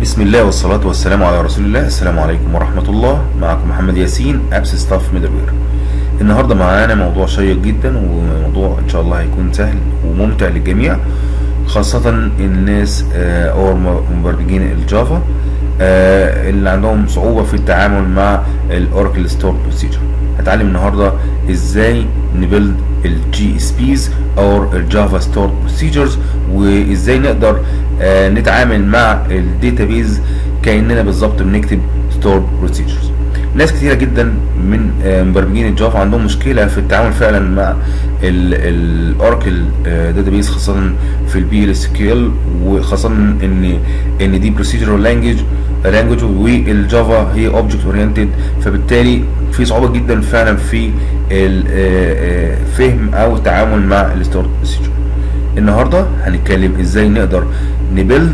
بسم الله والصلاة والسلام على رسول الله السلام عليكم ورحمة الله معكم محمد ياسين ابس ستاف ميدلوير النهاردة معانا موضوع شيق جدا وموضوع ان شاء الله هيكون سهل وممتع للجميع خاصة الناس آه، او مبرمجين الجافا آه، اللي عندهم صعوبة في التعامل مع الاوراكل ستور بروسيجر هتعلم النهاردة ازاي نبيلد الجي اس بيز او الجافا ستور بروسيجرز وازاي نقدر آه، نتعامل مع الداتابيز كاننا بالظبط بنكتب ستور بروسيجرز ناس كتيره جدا من آه، مبرمجين الجافا عندهم مشكله في التعامل فعلا مع الاوراكل داتابيز خاصه في البي ال اس كيو وخاصه ان ان دي بروسيجرال لانجوج لانجوج والجافا هي اوبجكت اورينتد فبالتالي في صعوبه جدا فعلا في الفهم او التعامل مع الستور بروسيجر النهارده هنتكلم ازاي نقدر نبيلد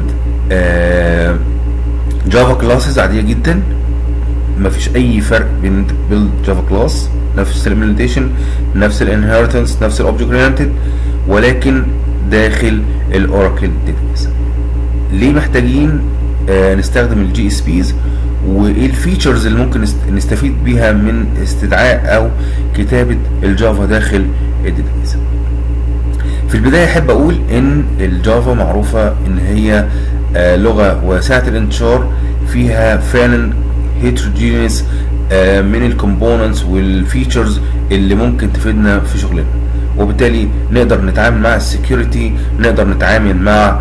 جافا كلاسز عاديه جدا مفيش اي فرق بين انت بيلد جافا كلاس نفس الامبلمنتيشن نفس الانهيرتنس نفس الاوبجكت اورينتد ولكن داخل الاوراكل داتابيس ليه محتاجين آه نستخدم الجي اس بيز وايه الفيتشرز اللي ممكن نستفيد بيها من استدعاء او كتابه الجافا داخل الداتابيس في البدايه احب اقول ان الجافا معروفه ان هي آه لغه واسعه الانتشار فيها فعلا هيتروجينيس آه من الكومبوننتس والفيتشرز اللي ممكن تفيدنا في شغلنا وبالتالي نقدر نتعامل مع السكيورتي نقدر نتعامل مع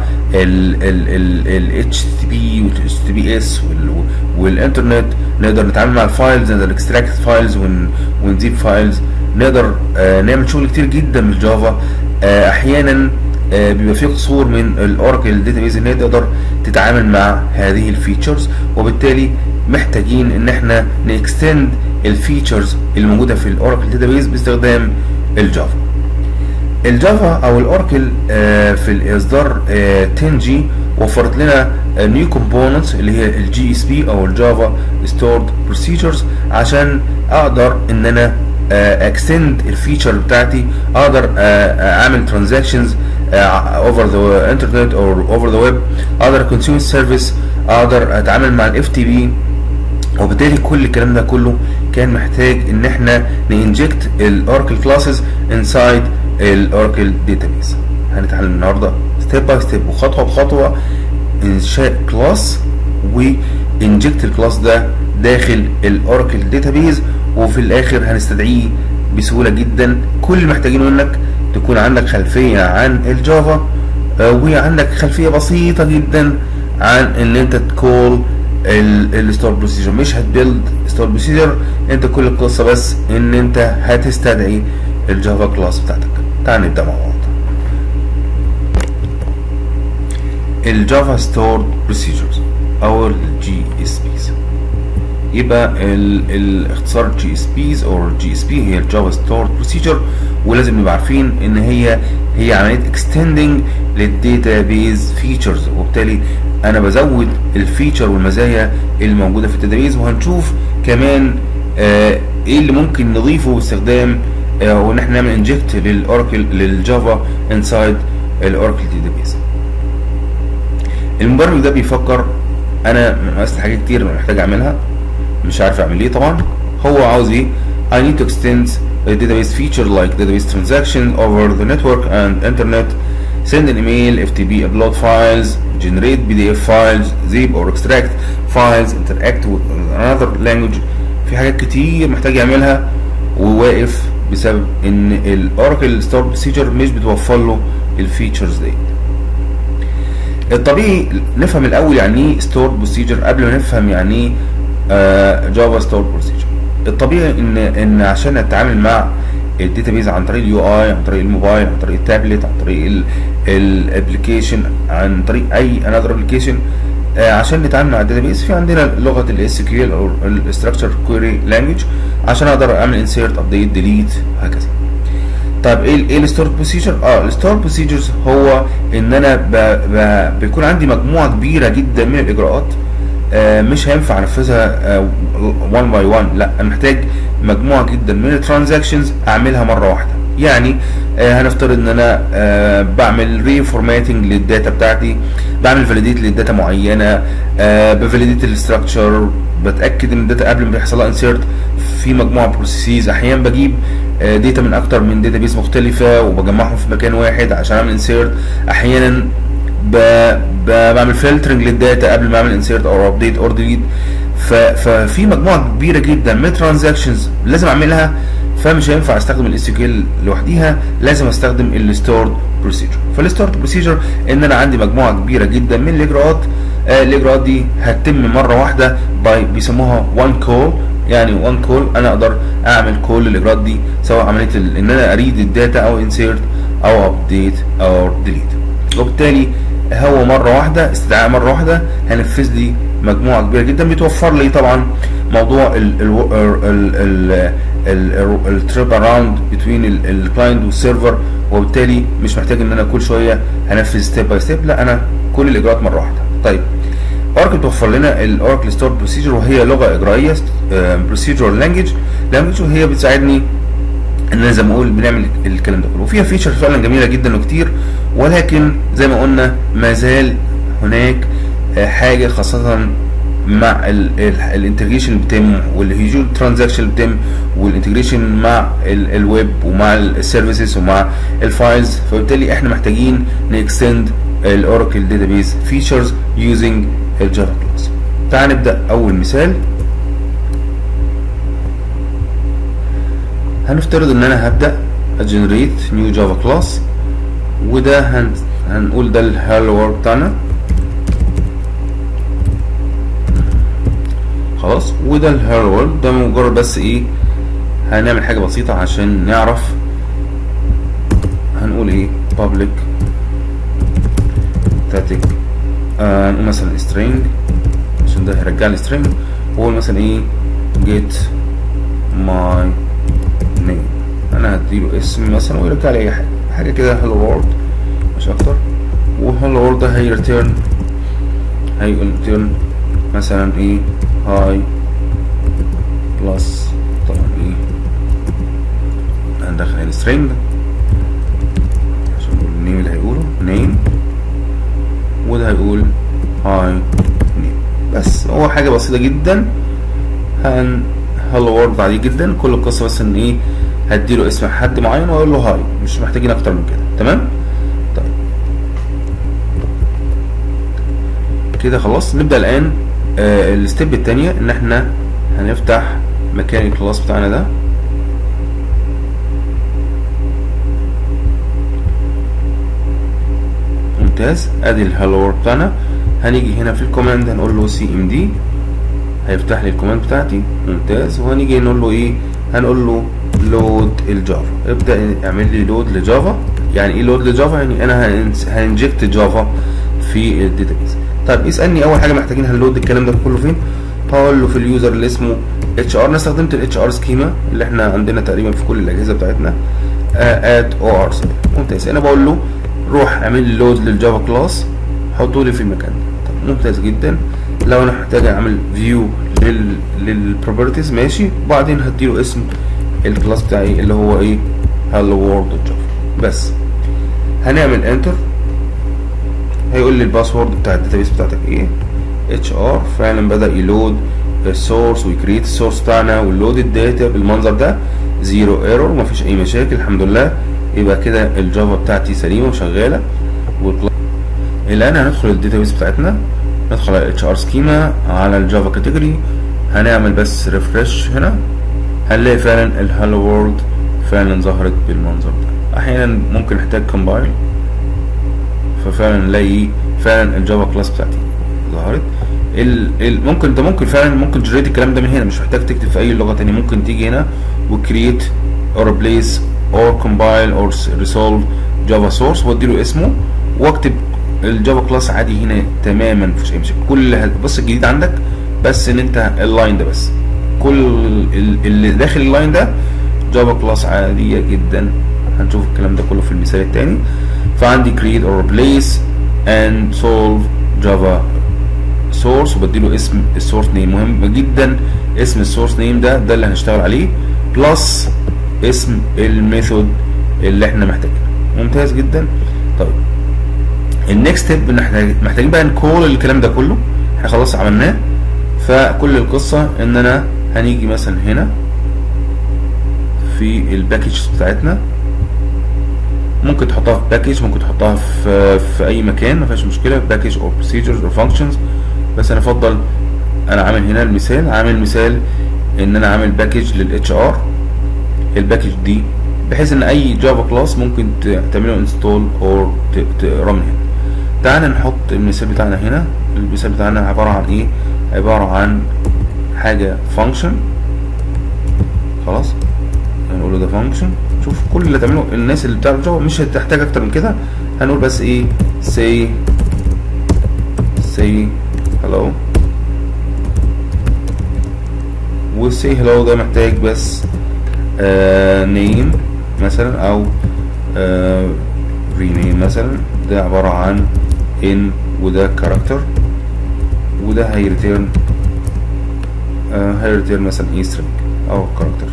ال HTTP وال HTTPS والانترنت نقدر نتعامل مع الفايلز نقدر اكستراكت فايلز ونزيب فايلز نقدر آه نعمل شغل كتير جدا بالجافا آه احيانا آه بيبقى في قصور من الاوراكل داتابيز ان هي تقدر تتعامل مع هذه الفيتشرز وبالتالي محتاجين ان احنا نكستند الفيتشرز اللي موجوده في الاوراكل داتابيز باستخدام الجافا الجافا او الاوراكل آه في الاصدار آه 10 جي وفرت لنا نيو كومبوننتس اللي هي الجي اس بي او الجافا ستورد بروسيجرز عشان اقدر ان انا اكستند الفيتشر بتاعتي اقدر اعمل ترانزاكشنز اوفر ذا انترنت او اوفر ذا ويب اقدر كونسيوم سيرفيس اقدر اتعامل مع الاف تي بي وبالتالي كل الكلام ده كله كان محتاج ان احنا ننجكت الاوراكل كلاسز انسايد الاوراكل داتابيز هنتعلم النهارده ستيب باي ستيب وخطوه بخطوه انشاء كلاس وانجكت الكلاس ده داخل الاوراكل داتابيز وفي الاخر هنستدعيه بسهوله جدا كل اللي محتاجينه منك تكون عندك خلفيه عن الجافا وعندك خلفيه بسيطه جدا عن ان انت تكول الستور بروسيجر مش هتبيلد ستور بروسيجر انت كل القصه بس ان انت هتستدعي الجافا كلاس بتاعتك تعال نبدا مع بعض الجافا ستور بروسيجرز او الجي اس بيز يبقى الاختصار جي اس بيز او جي اس بي هي الجافا ستور بروسيجر ولازم نبقى عارفين ان هي هي عمليه اكستندنج للداتا بيز فيتشرز وبالتالي انا بزود الفيتشر والمزايا اللي موجوده في الداتابيز وهنشوف كمان آه ايه اللي ممكن نضيفه باستخدام آه وان احنا نعمل انجكت للاوراكل للجافا انسايد الاوراكل داتابيز المبرمج ده بيفكر انا ناقصت حاجات كتير محتاج اعملها مش عارف اعمل ايه طبعا هو عاوز ايه I need to extend a database feature like database transaction over the network and internet send an email FTP upload files generate PDF files zip or extract files interact with another language في حاجات كتير محتاج يعملها وواقف بسبب ان الاوراكل ستور بروسيجر مش بتوفر له الفيتشرز ديت الطبيعي نفهم الاول يعني ايه ستور بروسيجر قبل ما نفهم يعني ايه جافا ستور بروسيجر الطبيعي ان ان عشان اتعامل مع الداتابيز عن طريق اليو اي عن طريق الموبايل عن طريق التابلت عن طريق الابلكيشن عن طريق اي انذر ابلكيشن عشان نتعامل مع الداتابيز في عندنا لغه الاس كيو ال او الاستراكشر كويري لانجوج عشان اقدر اعمل انسيرت ابديت ديليت هكذا طب ايه ايه الستور بروسيجر اه الستور بروسيجرز هو ان انا ب ب بيكون عندي مجموعه كبيره جدا من الاجراءات آه مش هينفع انفذها 1 باي 1 لا انا محتاج مجموعه جدا من الترانزاكشنز اعملها مره واحده يعني آه هنفترض ان انا آه بعمل ري فورماتنج للداتا بتاعتي بعمل فاليديت للداتا معينه آه بفاليديت الاستراكشر بتاكد ان الداتا قبل ما يحصل لها انسيرت في مجموعه بروسيسز احيانا بجيب آه داتا من اكتر من داتا بيس مختلفه وبجمعهم في مكان واحد عشان اعمل انسيرت احيانا ب... ب... بعمل فلترنج للداتا قبل ما اعمل انسيرت او ابديت اور ديليت ف... ففي مجموعه كبيره جدا من ترانزاكشنز لازم اعملها فمش هينفع استخدم الاس كيو لوحديها لازم استخدم الستورد بروسيجر فالستورد بروسيجر ان انا عندي مجموعه كبيره جدا من الاجراءات آه الاجراءات دي هتتم مره واحده باي بيسموها وان كول يعني وان كول انا اقدر اعمل كل الاجراءات دي سواء عمليه ان انا اريد الداتا او انسيرت او ابديت او ديليت وبالتالي هو مره واحده استدعاء مره واحده هنفذ لي مجموعه كبيره جدا بيتوفر لي طبعا موضوع التريب اراوند بتوين الكلاينت والسيرفر وبالتالي مش محتاج ان انا كل شويه هنفذ ستيب باي ستيب لا انا كل الاجراءات مره واحده طيب اوراكل توفر لنا الاوراكل ستور بروسيجر وهي لغه اجرائيه بروسيجر لانجوج لانجوج وهي بتساعدني ان انا زي ما اقول بنعمل الكلام ده كله وفيها فيتشر فعلا جميله جدا وكتير ولكن زي ما قلنا ما زال هناك حاجه خاصه مع الانتجريشن اللي بيتم والهيجول ترانزاكشن اللي بيتم والانتجريشن مع الويب ومع السيرفيسز ومع الفايلز فبالتالي احنا محتاجين نكستند الاوراكل داتابيز فيتشرز يوزنج الجافا كلاس تعال نبدا اول مثال هنفترض ان انا هبدا اجنريت نيو جافا كلاس وده هن... هنقول ده الهالو وورد بتاعنا خلاص وده الهالو وورد ده مجرد بس ايه هنعمل حاجه بسيطه عشان نعرف هنقول ايه public static آه نقول مثلا string عشان ده هيرجع لي string واقول مثلا ايه get my name انا هديله اسم مثلا ويرجع لي اي حاجه حاجه كده hello world مش اكتر وهلو وورد ده هيرتيرن هيرتيرن مثلا ايه هاي بلس طبعا ايه هندخل السترينج عشان نقول النيم اللي هيقوله نيم وده هيقول هاي نيم بس هو حاجه بسيطه جدا هن هلو وورد عادي جدا كل القصه بس ان ايه هديله اسم حد معين واقول له هاي مش محتاجين اكتر من كده تمام طيب كده خلاص نبدا الان آه الستيب التانية ان احنا هنفتح مكان الكلاس بتاعنا ده ممتاز ادي الهالو وورد بتاعنا هنيجي هنا في الكوماند هنقول له سي ام دي هيفتح لي الكوماند بتاعتي ممتاز وهنيجي نقول له ايه هنقول له لود الجافا ابدا اعمل لي لود لجافا يعني ايه لود لجافا يعني انا هنجكت جافا في الداتابيز طيب اسالني اول حاجه محتاجين هنلود الكلام ده كله فين هقول له في اليوزر اللي اسمه اتش ار انا استخدمت الاتش ار سكيما اللي احنا عندنا تقريبا في كل الاجهزه بتاعتنا اد او ار ممتاز انا بقول له روح اعمل لي لود للجافا كلاس حطه لي في المكان ده طب ممتاز جدا لو انا محتاج اعمل فيو لل للبروبرتيز ماشي وبعدين هديله اسم الكلاس بتاعي اللي هو ايه هالو وورد جافا بس هنعمل انتر هيقول لي الباسورد بتاع الداتابيس بتاعتك ايه اتش ار فعلا بدا يلود السورس ويكريت السورس بتاعنا ونلود الداتا بالمنظر ده زيرو ايرور مفيش اي مشاكل الحمد لله يبقى كده الجافا بتاعتي سليمه وشغاله الان هندخل الداتابيس بتاعتنا ندخل على اتش ار سكيما على الجافا كاتيجوري هنعمل بس ريفرش هنا هنلاقي فعلا الهالو وورد فعلا ظهرت بالمنظر ده احيانا ممكن نحتاج كومبايل ففعلا نلاقي فعلا الجافا كلاس بتاعتي ظهرت ال ال ممكن انت ممكن فعلا ممكن تجريت الكلام ده من هنا مش محتاج تكتب في اي لغه تانية ممكن تيجي هنا وكريت اور ريبليس اور كومبايل اور ريسولف جافا سورس وادي له اسمه واكتب الجافا كلاس عادي هنا تماما مفيش اي مشاكل كل اللي بص الجديد عندك بس ان انت اللاين ده بس كل اللي داخل اللاين ده جافا كلاس عاديه جدا هنشوف الكلام ده كله في المثال التاني فعندي create or replace and solve java source وبديله اسم السورس نيم مهم جدا اسم السورس نيم ده ده اللي هنشتغل عليه بلس اسم الميثود اللي احنا محتاجينه ممتاز جدا طيب النكست ستيب محتاجين بقى نكول الكلام ده كله احنا خلاص عملناه فكل القصه ان انا هنيجي مثلا هنا في الباكج بتاعتنا ممكن تحطها في باكج ممكن تحطها في في اي مكان ما فيهاش مشكله باكج او بروسيجرز او فانكشنز بس انا افضل انا عامل هنا المثال عامل مثال ان انا عامل باكج للاتش ار الباكج دي بحيث ان اي جافا كلاس ممكن تعمله انستول او تقرا من هنا تعالى نحط المثال بتاعنا هنا المثال بتاعنا عباره عن ايه عباره عن حاجه فانكشن خلاص هنقول له ده فانكشن شوف كل اللي تعمله الناس اللي بتعرف جافا مش هتحتاج اكتر من كده هنقول بس ايه say say hello والسي hello ده محتاج بس آه name مثلا او آه rename مثلا ده عبارة عن in وده كاركتر وده هيريتيرن آه هيريتيرن مثلا اي string او كاركتر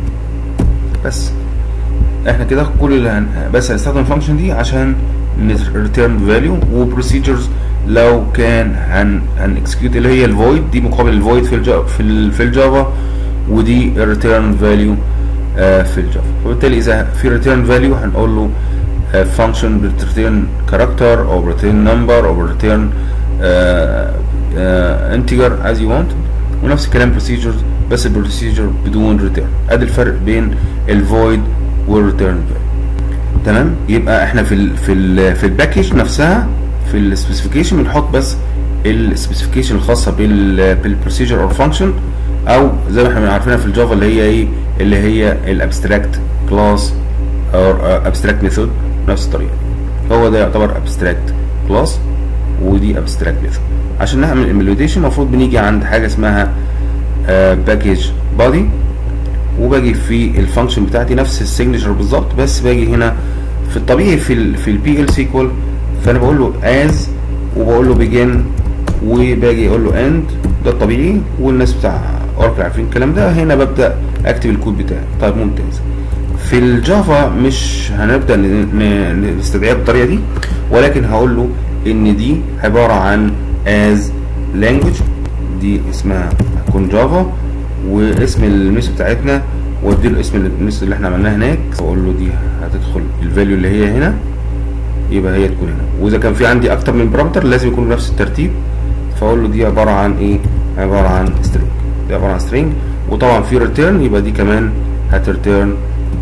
بس احنا كده كل اللي هن... بس هنستخدم الفانكشن دي عشان return value وبروسيجرز لو كان هن هن execute اللي هي الفويد دي مقابل الفويد في الجافا في, ال... في الجافا ودي return value آه في الجافا وبالتالي اذا في return value هنقول له آه function بتريتيرن character او return number او return آه آه integer as you want ونفس الكلام procedures بس البروسيجر بدون return ادي الفرق بين الفويد والريتيرن تمام يبقى احنا في ال في ال في الباكج نفسها في السبيسيفيكيشن بنحط بس السبيسيفيكيشن الخاصه بال بالبروسيجر او فانكشن او زي ما احنا عارفينها في الجافا اللي هي ايه اللي هي الابستراكت كلاس او ابستراكت ميثود نفس الطريقه هو ده يعتبر ابستراكت كلاس ودي ابستراكت ميثود عشان نعمل امبلمنتيشن المفروض بنيجي عند حاجه اسمها باكج بادي وباجي في الفانكشن بتاعتي نفس السيجنتشر بالظبط بس باجي هنا في الطبيعي في ال في البي ال سيكوال فانا بقول له از وبقول له بيجن وباجي اقول له اند ده الطبيعي والناس بتاع اوركل عارفين الكلام ده هنا ببدا اكتب الكود بتاعي طيب ممتاز في الجافا مش هنبدا نستدعيها بالطريقه دي ولكن هقول له ان دي عباره عن از لانجوج دي اسمها هتكون جافا واسم الميس بتاعتنا وادي له اسم الميس اللي احنا عملناه هناك واقول له دي هتدخل الفاليو اللي هي هنا يبقى هي تكون هنا واذا كان في عندي اكتر من بارامتر لازم يكون بنفس الترتيب فاقول له دي عباره عن ايه عباره عن سترينج دي عباره عن سترينج وطبعا في ريتيرن يبقى دي كمان هتريتيرن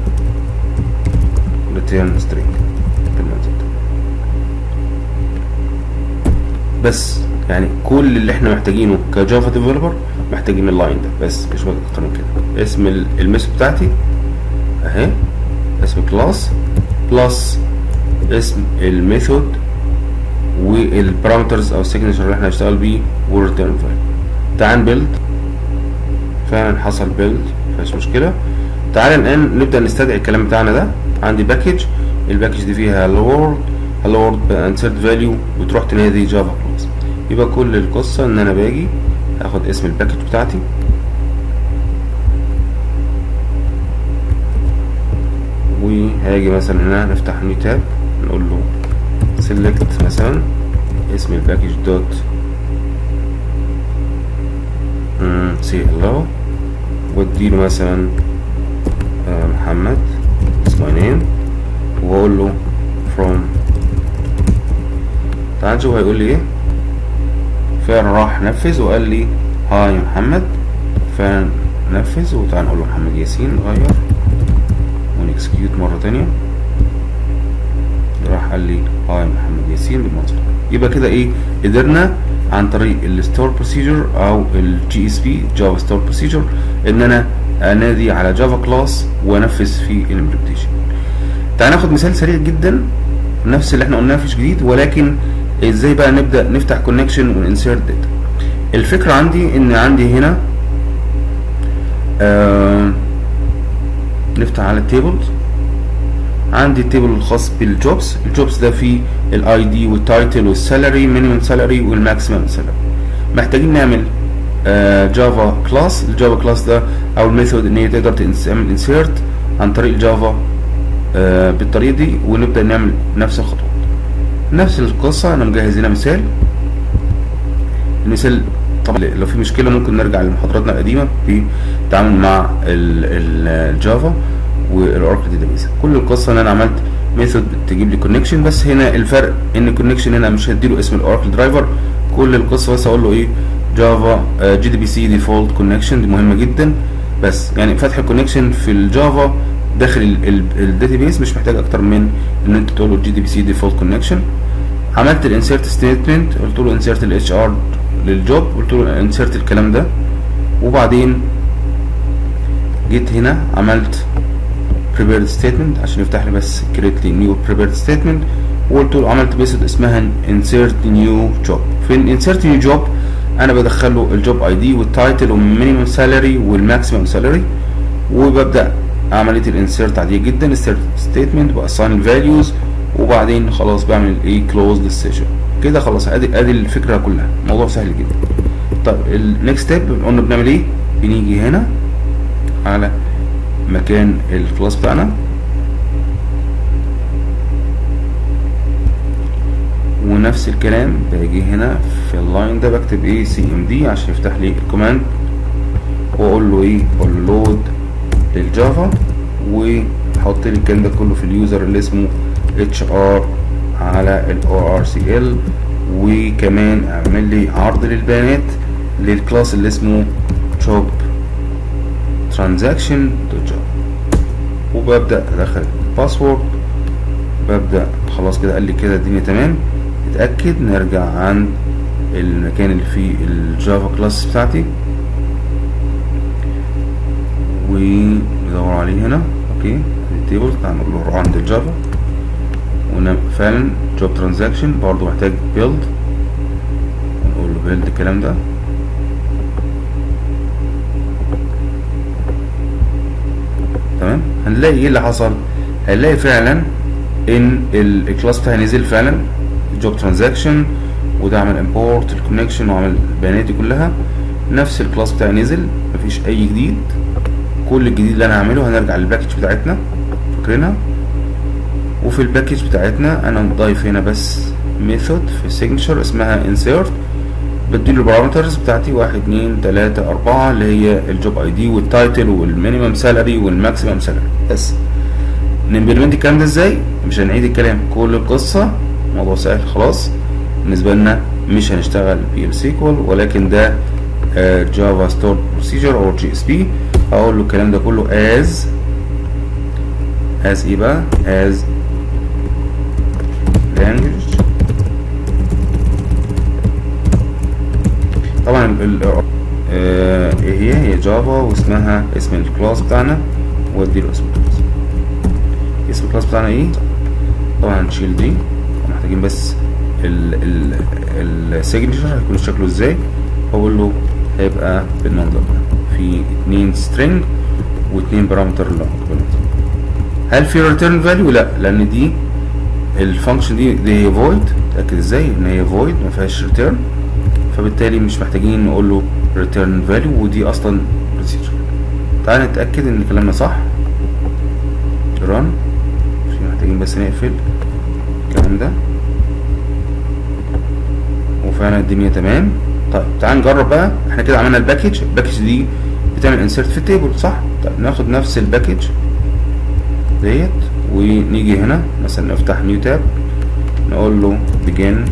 ريتيرن سترينج بالمنظر ده بس يعني كل اللي احنا محتاجينه كجافا ديفلوبر محتاجين اللاين ده بس مش اكتر من كده اسم الميثود بتاعتي اهي اسم كلاس بلس اسم الميثود والبارامترز او السيجنتشر اللي احنا هنشتغل بيه والريتيرن فايل تعال بيلد فعلا حصل بيلد مفيش مشكله تعال الان نبدا نستدعي الكلام بتاعنا ده عندي باكج الباكج دي فيها hello world hello world insert value وتروح تنادي جافا كلاس يبقى كل القصه ان انا باجي هاخد اسم الباكج بتاعتي وهاجي مثلا هنا نفتح نيو تاب نقول له select مثلا اسم الباكج دوت سي hello واديله مثلا آه محمد is my name واقول له from تعال نشوف هيقول لي ايه فعلا راح نفذ وقال لي هاي محمد فعلا نفذ وتعال نقول له محمد ياسين غير ونكسكيوت مرة تانية راح قال لي هاي محمد ياسين بالمنظر يبقى كده ايه قدرنا عن طريق الستور بروسيجر او الجي اس بي جافا ستور بروسيجر ان انا انادي على جافا كلاس وانفذ في الامبلمنتيشن تعال ناخد مثال سريع جدا نفس اللي احنا قلناه مفيش جديد ولكن ازاي بقى نبدا نفتح كونكشن وننسيرت داتا الفكره عندي ان عندي هنا آه نفتح على التيبلز عندي التيبل الخاص بالجوبز الجوبز ده فيه الاي دي والتايتل والسالري مينيمم سالري والماكسيمم سالري محتاجين نعمل آه جافا كلاس الجافا كلاس ده او الميثود ان هي تقدر تعمل انسيرت عن طريق الجافا آه بالطريقه دي ونبدا نعمل نفس الخطوات نفس القصه انا مجهز هنا مثال المثال طبعا لو في مشكله ممكن نرجع لمحاضراتنا القديمه في التعامل مع الجافا والاوراكل داتابيس كل القصه ان انا عملت ميثود تجيب لي كونكشن بس هنا الفرق ان الكونكشن هنا مش هديله اسم الاوراكل درايفر كل القصه بس اقول له ايه جافا جي دي بي سي ديفولت كونكشن دي مهمه جدا بس يعني فتح الكونكشن في الجافا داخل الداتابيس مش محتاج اكتر من ان انت تقول له جي دي بي سي ديفولت كونكشن عملت الانسيرت ستيتمنت قلت له انسيرت الاتش ار للجوب قلت له انسيرت الكلام ده وبعدين جيت هنا عملت prepared statement عشان يفتح لي بس create لي new prepared statement وقلت له عملت ميثود اسمها insert new job في insert new job انا بدخل له الجوب اي دي والتايتل والمينيمم سالري والماكسيمم سالري وببدا عمليه الانسيرت عاديه جدا insert statement باساين الفاليوز وبعدين خلاص بعمل ايه كلوز للسيشن كده خلاص ادي ادي الفكره كلها الموضوع سهل جدا طيب النكست ستيب قلنا بنعمل ايه بنيجي هنا على مكان الكلاس بتاعنا ونفس الكلام باجي هنا في اللاين ده بكتب ايه سي ام دي عشان يفتح لي الكوماند واقول له ايه اقول له لود للجافا وحط لي الكلام ده كله في اليوزر اللي اسمه اتش ار على الاو ار سي ال وكمان اعمل لي عرض للبيانات للكلاس اللي اسمه job transaction job وببدا ادخل الباسورد ببدا خلاص كده قال لي كده الدنيا تمام اتاكد نرجع عند المكان اللي فيه الجافا كلاس بتاعتي وندور عليه هنا اوكي التيبل هنقول له عند الجافا فعلا جوب ترانزاكشن برضه محتاج بيلد نقول له بيلد الكلام ده تمام هنلاقي ايه اللي حصل هنلاقي فعلا ان الكلاس بتاعي نزل فعلا جوب ترانزاكشن وده عمل امبورت الكونكشن وعمل البيانات دي كلها نفس الكلاس بتاعي نزل مفيش اي جديد كل الجديد اللي انا هعمله هنرجع للباكج بتاعتنا فاكرينها وفي الباكج بتاعتنا انا مضايف هنا بس ميثود في سيجنتشر اسمها insert بديله البارامترز بتاعتي واحد اتنين تلاتة اربعة اللي هي الجوب اي دي والتايتل والمينيمم سالري والماكسيمم سالري بس نمبلمنت الكلام ده ازاي مش هنعيد الكلام كل القصة موضوع سهل خلاص بالنسبة لنا مش هنشتغل بي ال سيكوال ولكن ده جافا ستور بروسيجر او جي اس بي هقول له الكلام ده كله as as ايه بقى as language طبعا ال آه ايه هي هي جافا واسمها اسم الكلاس بتاعنا وادي له اسم الكلاس اسم الكلاس بتاعنا ايه طبعا هنشيل دي محتاجين بس ال ال السيجنتشر هيكون شكله ازاي اقول له هيبقى بالمنظر ده في اتنين string واتنين بارامتر هل في return value لا لان دي الفانكشن دي دي هي void تاكد ازاي ان هي void ما فيهاش return فبالتالي مش محتاجين نقول له return value ودي اصلا procedure تعال نتاكد ان كلامنا صح run مش محتاجين بس نقفل الكلام ده وفعلا الدنيا تمام طيب تعال نجرب بقى احنا كده عملنا الباكج الباكج دي بتعمل انسيرت في التيبل صح طيب ناخد نفس الباكج ديت ونيجي هنا مثلا نفتح نيو تاب نقول له begin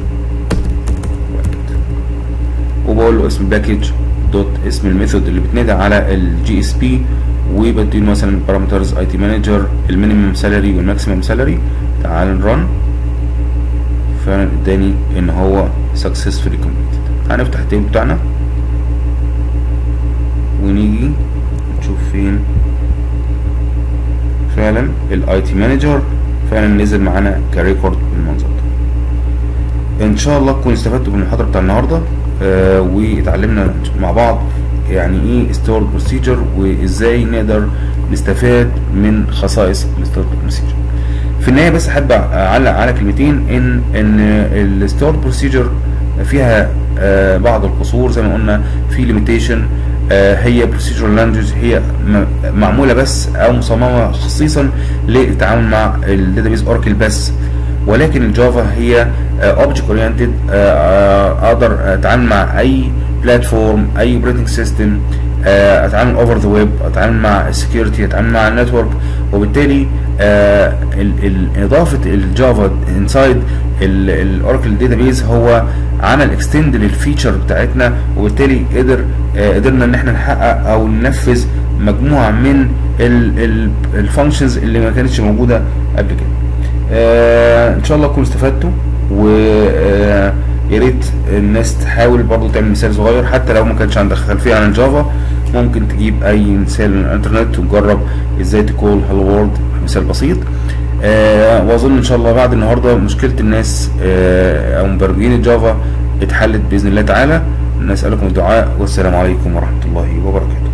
وبقول له اسم الباكج دوت اسم الميثود اللي بتنادي على الجي اس بي وبديله مثلا بارامترز اي تي مانجر المينيمم سالري والماكسيمم سالري تعال نرن فعلا اداني ان هو successfully completed تعال نفتح التيبل بتاعنا ونيجي نشوف فين فعلا الاي تي مانجر فعلا نزل معانا كريكورد بالمنظر ده ان شاء الله تكونوا استفدتوا من المحاضره بتاع النهارده آه واتعلمنا مع بعض يعني ايه ستور بروسيجر وازاي نقدر نستفاد من خصائص الستور بروسيجر في النهايه بس احب اعلق على كلمتين ان ان الستور بروسيجر فيها آه بعض القصور زي ما قلنا في ليميتيشن آه، هي بروسيجرال لانجوج هي م- معموله بس او مصممه خصيصا للتعامل مع الداتابيز اوراكل بس ولكن الجافا هي اوبجكت اورينتد اقدر اتعامل مع اي بلاتفورم اي اوبريتنج سيستم اتعامل اوفر ذا ويب اتعامل مع السكيورتي اتعامل مع النتورك وبالتالي آه، ال- ال- اضافه الجافا انسايد الاوراكل داتابيز هو عمل اكستند للفيتشر بتاعتنا وبالتالي قدر آه، قدرنا ان احنا نحقق او ننفذ مجموعه من الفانكشنز اللي ما كانتش موجوده قبل كده آه ان شاء الله تكونوا استفدتوا و آه، يا ريت الناس تحاول برضو تعمل مثال صغير حتى لو ما كانش عندك خلفيه عن الجافا ممكن تجيب اي مثال من الانترنت وتجرب ازاي تكول هلو وورلد مثال بسيط آه واظن ان شاء الله بعد النهارده مشكله الناس آه او مبرمجين الجافا اتحلت باذن الله تعالى نسالكم الدعاء والسلام عليكم ورحمه الله وبركاته